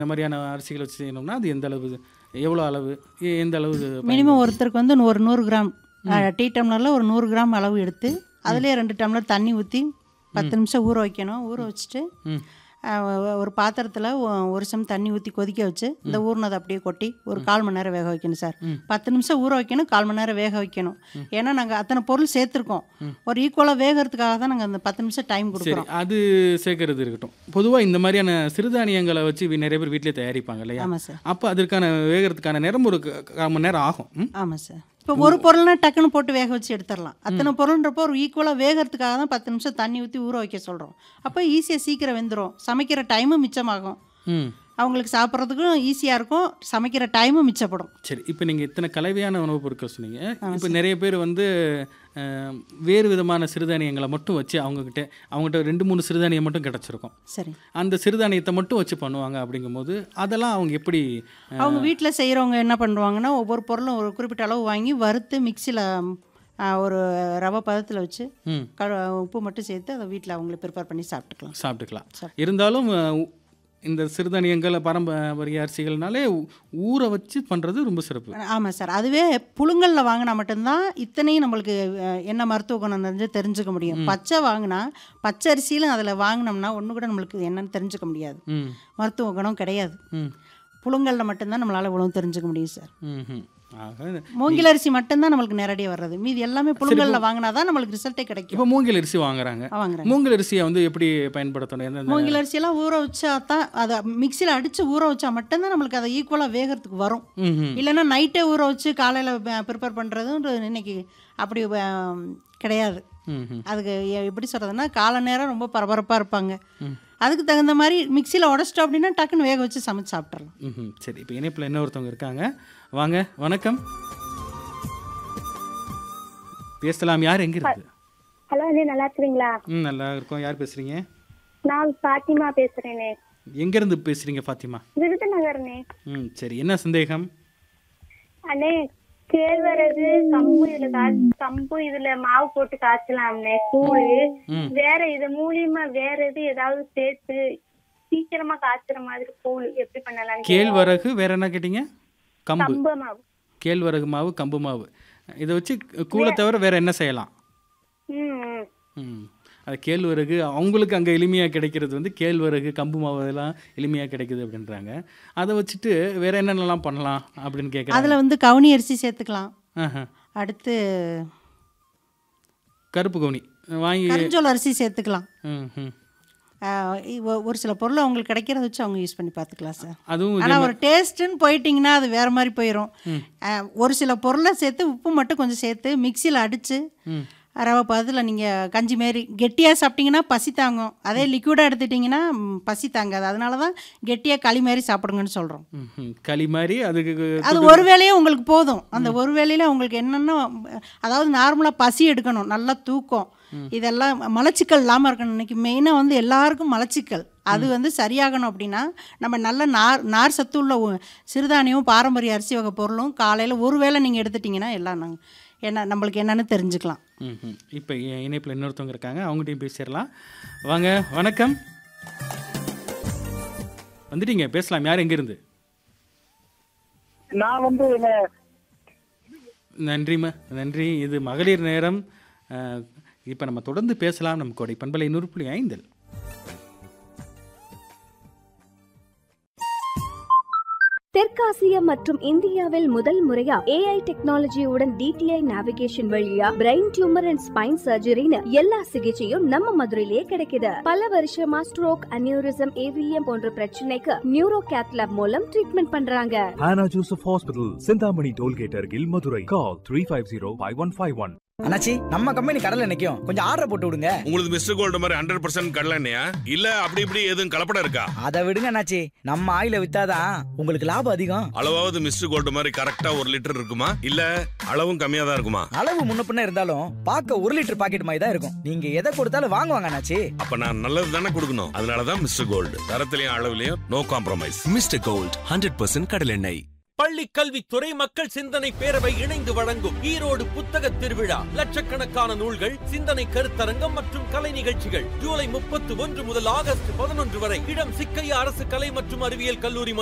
இந்த மாதிரியான அரிசிகள் வச்சு செய்யணும்னா அது எந்த அளவு எவ்வளோ அளவு எ- எந்த அளவு மினிமம் ஒருத்தருக்கு வந்து ஒரு நூறு கிராம் டீ டம்ளரில் ஒரு நூறு கிராம் அளவு எடுத்து அதுலேயே ரெண்டு டம்ளர் தண்ணி ஊற்றி பத்து நிமிஷம் ஊற வைக்கணும் ஊற வச்சுட்டு ம். அஹ், ஒ- ஒரு பாத்திரத்தில் ஒரு சம் தண்ணி ஊற்றி கொதிக்க வச்சு இந்த ஊறினதை அப்படியே கொட்டி ஒரு கால் மணி நேரம் வேக வைக்கணும் சார் பத்து நிமிஷம் ஊற வைக்கணும் கால் மணி நேரம் வேக வைக்கணும் ஏன்னா நாங்கள் அத்தனை பொருள் சேர்த்துருக்கோம் ஒரு ஈக்குவலாக வேகிறதுக்காக தான் நாங்கள் அந்த பத்து நிமிஷம் டைம் சரி கொடுக்குறோம் அது சேர்க்கறது இருக்கட்டும் பொதுவாக இந்த மாதிரியான சிறுதானியங்களை வச்சு வி- நிறைய பேர் வீட்டிலே தயாரிப்பாங்க இல்லையா ஆமாம் சார் அப்போ அதற்கான வேகிறதுக்கான நேரம் ஒரு க- கால் மணி நேரம் ஆகும் ம்? ஆமாம் சார் இப்போ ஒரு பொருள்னா டக்குன்னு போட்டு வேக வச்சு எடுத்துடலாம் அத்தனை பொருள்ன்றப்போ ஒரு ஈக்குவலாக வேகிறதுக்காக தான் பத்து நிமிஷம் தண்ணி ஊற்றி ஊற வைக்க சொல்கிறோம் அப்போ ஈஸியாக சீக்கிரம் வெந்துடும் சமைக்கிற டைமும் மிச்சமாகும் ம் அவங்களுக்கு சாப்பிட்றதுக்கும் ஈஸியாக இருக்கும் சமைக்கிற டைமும் மிச்சப்படும் சரி இப்போ நீங்கள் இத்தனை கலவையான உணவுப் பொருட்கள் சொன்னீங்க இப்போ நிறைய பேர் வந்து அஹ், வேறு விதமான சிறுதானியங்களை மட்டும் வச்சு அவங்கக்கிட்ட அவங்ககிட்ட ரெண்டு மூணு சிறுதானியம் மட்டும் கிடச்சிருக்கும் சரி அந்த சிறுதானியத்தை மட்டும் வச்சு பண்ணுவாங்க அப்படிங்கும்போது அதெல்லாம் அவங்க எப்படி அஹ், அவங்க வீட்டில் செய்கிறவங்க என்ன பண்ணுவாங்கன்னா ஒவ்வொரு பொருளும் ஒரு குறிப்பிட்ட அளவு வாங்கி வறுத்து மிக்சியில் ஒரு ரவை பதத்தில் வச்சு ம் க உப்பு மட்டும் சேர்த்து அதை வீட்டில் அவங்களே ப்ரிப்பேர் பண்ணி சாப்பிட்டுக்கலாம் சாப்பிட்டுக்கலாம் இருந்தாலும் அஹ், உ- இந்த சிறுதானியங்கள் பாரம்பரிய அரிசிகள்னாலே ஊ- ஊற வச்சு பண்ணுறது ரொம்ப சிறப்பு ஆமாம் சார் அதுவே புழுங்கல்ல வாங்கினா மட்டும்தான் இத்தனையும் நம்மளுக்கு அஹ், என்ன மருத்துவ குணம் தெரிஞ்சு தெரிஞ்சுக்க முடியும் பச்சை வாங்கினா பச்சை அரிசியிலும் அதில் வாங்கினோம்னா ஒன்று கூட நம்மளுக்கு என்னன்னு தெரிஞ்சுக்க முடியாது ம் மருத்துவ குணம் கிடையாது ம் புழுங்கல்ல மட்டும்தான் நம்மளால் இவ்வளவு தெரிஞ்சுக்க முடியும் சார் ம் ம் ஆக மூங்கில் அரிசி மட்டும்தான் நம்மளுக்கு நேரடியாக வர்றது மீதி எல்லாமே புழுங்கல்ல வாங்கினா தான் நம்மளுக்கு ரிசல்ட்டே கிடைக்கும் இப்போ மூங்கில் அரிசி வாங்குறாங்க வாங்குறாங்க மூங்கில் அரிசியை வந்து எப்படி பயன்படுத்தணும் எந்தெந்த மூங்கில் அரிசியெல்லாம் ஊற வச்சா தான் அதை மிக்சியில் அடித்து ஊற வச்சா மட்டும்தான் நம்மளுக்கு அதை ஈக்குவலாக வேகிறதுக்கு வரும் ம் ம் இல்லைன்னா நைட்டே ஊற வச்சு காலையில் ப்ரிப்பேர் பண்ணுறதுன்ற இன்னைக்கு அப்படி அஹ், கிடையாது ம் ம் அதுக்கு எ- எப்படி சொல்கிறதுனா கால நேரம் ரொம்ப பரபரப்பாக இருப்பாங்க அதுக்கு தகுந்த மாதிரி மிக்சியில் உடச்சிட்டோம் அப்படின்னா டக்குன்னு வேக வச்சு சமைச்சு சாப்பிட்றலாம் ம் சரி இப்போ இணைப்பில் என்ன ஒருத்தவங்க இருக்காங்க வாங்க வணக்கம் பேசலாம் யார் எங்க இருக்கு ஹலோ அண்ணே நல்லா இருக்கிறீங்களா ம் நல்லா இருக்கோம் யார் பேசுறீங்க நான் ஃபாத்திமா பேசுறேனே எங்க இருந்து பேசுறீங்க ஃபாத்திமா விருதுநகர்னே ம் சரி என்ன சந்தேகம் அண்ணே கேழ்வரகு கம்பு இதுல கா கம்பு இதுல மாவு போட்டு காய்ச்சலாம்னே கூழு ம். வேற இது மூலியமா வேற எது ஏதாவது சேர்த்து சீக்கிரமா காய்ச்சுற மாதிரி கூழ் எப்படி பண்ணலாம் கேழ்வரகு வேற என்ன கேட்டீங்க கம்பு கம்பு மாவு கேழ்வரகு மாவு கம்பு மாவு இதை வச்சு கூழை தவிர வேற என்ன செய்யலாம் ம் ம். ம் அது கேழ்வரகு அவங்களுக்கு அங்கே எளிமையாக கிடைக்கிறது வந்து கேழ்வரகு கம்பு மாவு இதெல்லாம் எளிமையாக கிடைக்குது அப்படின்றாங்க அதை வச்சுட்டு வேற என்னென்னலாம் பண்ணலாம் அப்படின்னு கேட்குறாங்க அதில் வந்து கவுனி அரிசி சேர்த்துக்கலாம் ஆஹா. அடுத்து கருப்பு கவுனி வாங்கி கரிஞ்சோல் அரிசி சேர்த்துக்கலாம் ம் ம் அஹ் இ- ஒ- ஒரு சில பொருள் அவங்களுக்கு கிடைக்கிறத வச்சு அவங்க யூஸ் பண்ணி பார்த்துக்கலாம் சார் அதுவும் இதே ஆனால் ஒரு டேஸ்ட்டுன்னு போயிட்டிங்கன்னா அது வேறு மாதிரி போயிடும் ஒரு சில பொருளை சேர்த்து உப்பு மட்டும் கொஞ்சம் சேர்த்து மிக்சியில் அடித்து ம். ரவை பதில் நீங்கள் கஞ்சி மாரி கெட்டியாக சாப்பிட்டீங்கன்னா பசி தாங்கும் அதே லிக்விடாக எடுத்துட்டிங்கன்னா ம், பசி தாங்காது அதனால தான் கெட்டியாக களி மாதிரி சாப்பிடுங்கன்னு சொல்கிறோம் ம், ம். களி மாதிரி அதுக்கு அது ஒரு வேளையே உங்களுக்கு போதும் அந்த ஒரு வேளையில உங்களுக்கு என்னென்ன அதாவது நார்மலாக பசி எடுக்கணும் நல்லா தூக்கம் இதெல்லாம் மலச்சிக்கல் இல்லாமல் இருக்கணும் இன்னைக்கு மெயினாக வந்து எல்லாருக்கும் மலச்சிக்கல் அது வந்து சரியாகணும் அப்படின்னா நம்ம நல்ல நார் நார் சத்து உள்ள உ- சிறுதானியம் பாரம்பரிய அரிசி வகை பொருளும் காலையில் ஒரு வேளை நீங்கள் எடுத்துட்டிங்கன்னா எல்லாம் நாங்கள் என்ன நம்மளுக்கு என்னன்னு தெரிஞ்சுக்கலாம் ம் ம் இப்போ இணைப்பில் இன்னொருத்தவங்க இருக்காங்க அவங்ககிட்டயும் பேசிடலாம் வாங்க வணக்கம் வந்துட்டீங்க பேசலாம் யார் எங்கேருந்து நான் வந்து என்ன- நன்றிம்மா நன்றி இது மகளிர் நேரம் இப்போ நம்ம தொடர்ந்து பேசலாம் நம்ம கொடை பண்பலை நூறு புள்ளி ஐந்தில் தெற்காசியா மற்றும் இந்தியாவில் முதல் முறையா ஏஐ டெக்னாலஜியுடன் டிடிஐ நேவிகேஷன் வழியா பிரெயின் டியூமர் அண்ட் ஸ்பைன் சர்ஜரின்னு எல்லா சிகிச்சையும் நம்ம மதுரையிலேயே கிடைக்குது பல வருஷமா ஸ்ட்ரோக் அனியூரிசம் ஏவிஎம் போன்ற பிரச்சனைக்கு நியூரோ கேத்லாப் மூலம் ட்ரீட்மெண்ட் பண்றாங்க Hannah Joseph Hospital, Sindhamani Tollgate Argil, Madurai. Call 350-5151. அண்ணாச்சி நம்ம கம்பெனி கடல்ல நிக்கும் கொஞ்சம் ஆர்டர் போட்டு விடுங்க உங்களுக்கு மிஸ்டர் கோல்டு மாதிரி ஹண்ட்ரட் பர்சன்ட் கடலண்ணையா இல்ல அப்படி இப்படி எதுவும் கலப்படம் இருக்கா அதை விடுங்க அண்ணாச்சி நம்ம ஆயில வித்தாதான் உங்களுக்கு லாபம் அதிகம் அளவாவது மிஸ்டர் கோல்டு மாதிரி கரெக்டா ஒரு லிட்டர் இருக்குமா இல்ல அளவும் கம்மியா தான் இருக்குமா அளவு முன்ன பின்ன இருந்தாலும் பார்க்க ஒரு லிட்டர் பாக்கெட் மாதிரி தான் இருக்கும் நீங்க எதை கொடுத்தாலும் வாங்குவாங்க அண்ணாச்சி அப்ப நான் நல்லது தானே கொடுக்கணும் அதனாலதான் மிஸ்டர் கோல்டு தரத்திலையும் அளவுலயும் no compromise mister gold hundred percent கடலெண்ணெய் பள்ளி கல்வித்துறை மக்கள் சிந்தனை பேரவை இணைந்து வழங்கும் ஈரோடு புத்தக திருவிழா லட்சக்கணக்கான நூல்கள் சிந்தனை கருத்தரங்கம் மற்றும் கலை நிகழ்ச்சிகள் ஜூலை முப்பத்தி ஒன்று முதல் ஆகஸ்ட் பதினொன்று வரை இடம் சிக்கையா அரசு கலை மற்றும் அறிவியல் கல்லூரி